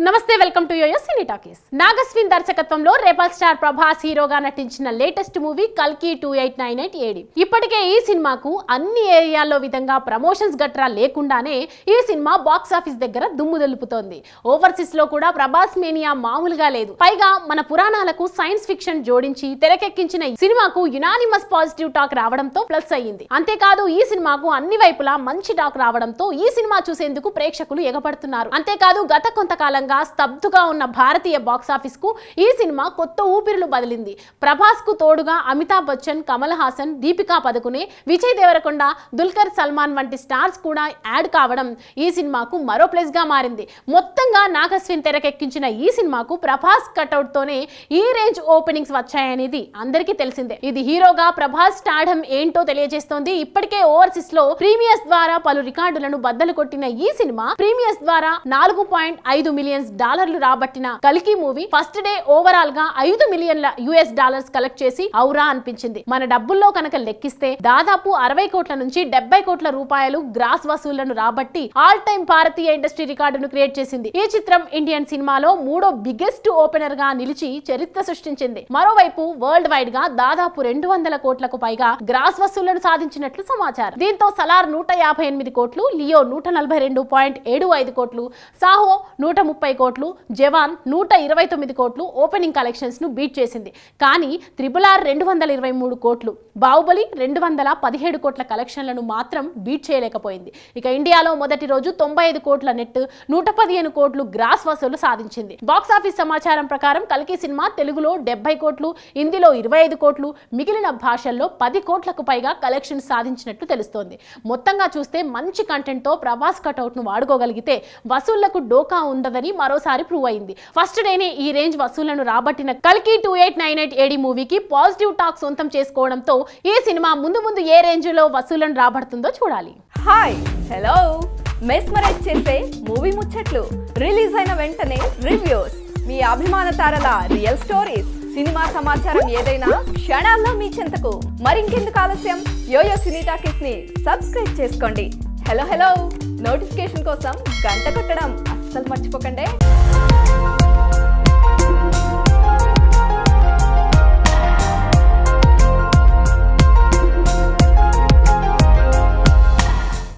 నమస్తే welcome to YoYo Cine Talkies Nagashwin దర్శకత్వంలో rebel star Prabhas హీరోగా నటించిన లేటెస్ట్ మూవీ కల్కి two eight nine eight AD ఇప్పటికే ఈ సినిమాకు అన్ని ఏరియాల్లో విధంగా ప్రమోషన్స్ గట్రా లేకుండానే ఈ సినిమా బాక్స్ ఆఫీస్ దగ్గర దుమ్ము దులుపుతోంది ఓవర్సీస్ లో కూడా ప్రభాస్ మేనియా మామూలుగా లేదు పైగా మన పురాణాలకు సైన్స్ ఫిక్షన్ జోడించి తెరకెక్కించిన ఈ సినిమాకు యునానిమస్ పాజిటివ్ టాక్ రావడంతో ప్లస్ అయ్యింది అంతేకాదు ఈ సినిమాకు అన్ని వైపులా మంచి టాక్ రావడంతో ఈ సినిమా చూసేందుకు ప్రేక్షకులు ఎగపడుతున్నారు అంతేకాదు గత కొంతకాలంగా స్తబ్దుగా ఉన్న భారతీయ బాక్సాఫీస్ కు ఈ సినిమా కొత్త ఊపిరులు బదిలింది ప్రభాస్ కు తోడుగా అమితాబ్ బచ్చన్ కమల్ హాసన్ దీపికా పదుకునే విజయ్ దేవరకొండ దుల్కర్ సల్మాన్ వంటి స్టార్స్ కూడా యాడ్ కావడం ఈ సినిమాకు మరో ప్లస్ గా మారింది మొత్తంగా నాగస్విన్ తెరకెక్కించిన ఈ సినిమాకు ప్రభాస్ కటౌట్ తోనే ఈ రేంజ్ ఓపెనింగ్స్ వచ్చాయనేది అందరికీ తెలిసిందే ఇది హీరోగా ప్రభాస్ స్టార్డమ్ ఏంటో తెలియజేస్తోంది ఇప్పటికే ఓవర్సీస్ లో ప్రీమియర్స్ ద్వారా పలు రికార్డులను బద్దలు కొట్టిన ఈ సినిమా ప్రీమియర్స్ ద్వారా నాలుగు పాయింట్ ఐదు మిలియన్స్ డాలర్లు రాబట్టిన కల్కి మూవీ ఫస్ట్ డే ఓవరాల్ గా ఐదు మిలియన్ల యుఎస్ డాలర్స్ కలెక్ట్ చేసి ఔరా అనిపించింది మన డబ్బుల్లో కనుక లెక్కిస్తే దాదాపు అరవై కోట్ల నుంచి డెబ్బై కోట్ల రూపాయలు గ్రాస్ వసూళ్లను రాబట్టి ఆల్ టైమ్ భారతీయ ఇండస్ట్రీ రికార్డును క్రియేట్ చేసింది ఈ చిత్రం ఇండియన్ సినిమాలో మూడో బిగ్గెస్ట్ ఓపెనర్ గా నిలిచి చరిత్ర సృష్టించింది మరోవైపు వరల్డ్ వైడ్ గా దాదాపు రెండు వందల కోట్లకు పైగా గ్రాస్ వసూళ్లను సాధించినట్లు సమాచారం దీంతో సలార్ నూట యాభై ఎనిమిది కోట్లు లియో నూట నలభై రెండు పాయింట్ ఏడు ఐదు కోట్లు సాహో నూట ముప్పై కోట్లు జవాన్ నూట ఇరవై తొమ్మిది కోట్లు ఓపెనింగ్ కలెక్షన్స్ ను బీట్ చేసింది కానీ త్రిబుల్ ఆర్ రెండు వందల ఇరవై మూడు కోట్లు బాహుబలి రెండు వందల పదిహేడు కోట్ల కలెక్షన్లను మాత్రం బీట్ చేయలేకపోయింది ఇక ఇండియాలో మొదటి రోజు తొంభై ఐదు కోట్ల నెట్ నూట పదిహేను కోట్లు గ్రాస్ వసూలు సాధించింది బాక్స్ ఆఫీస్ సమాచారం ప్రకారం కల్కి సినిమా తెలుగులో డెబ్బై కోట్లు హిందీలో ఇరవై ఐదు కోట్లు మిగిలిన భాషల్లో పది కోట్లకు పైగా కలెక్షన్ సాధించినట్టు తెలుస్తోంది మొత్తంగా చూస్తే మంచి కంటెంట్ తో ప్రభాస్ కటౌట్ ను వాడుకోగలిగితే వసూళ్లకు డోకా ఉండదని మరోసారి ప్రూవ్ అయింది ఫస్ట్ డేనే ఈ రేంజ్ వసూళ్లను రాబట్టిన కల్కి two eight nine eight AD మూవీకి పాజిటివ్ టాక్ సొంతం చేసుకోవడంతో ఈ సినిమా ముందు ముందు ఏ రేంజ్ లో వసూళ్లను రాబడుతుందో చూడాలి హాయ్ హలో మెస్మరైజ్ చేసే మూవీ ముచ్చట్లు రిలీజ్ అయిన వెంటనే రివ్యూస్ మీ అభిమాన తారల రియల్ స్టోరీస్ సినిమా సమాచారం ఏదైనా క్షణాల్లో మీ చెంతకు మరింకెందుకు ఆలస్యం యోయో సినీ టాకీస్ ని సబ్స్క్రైబ్ చేసుకోండి హలో హలో నోటిఫికేషన్ కోసం గంట కొట్టడం అస్సలు మర్చిపోకండి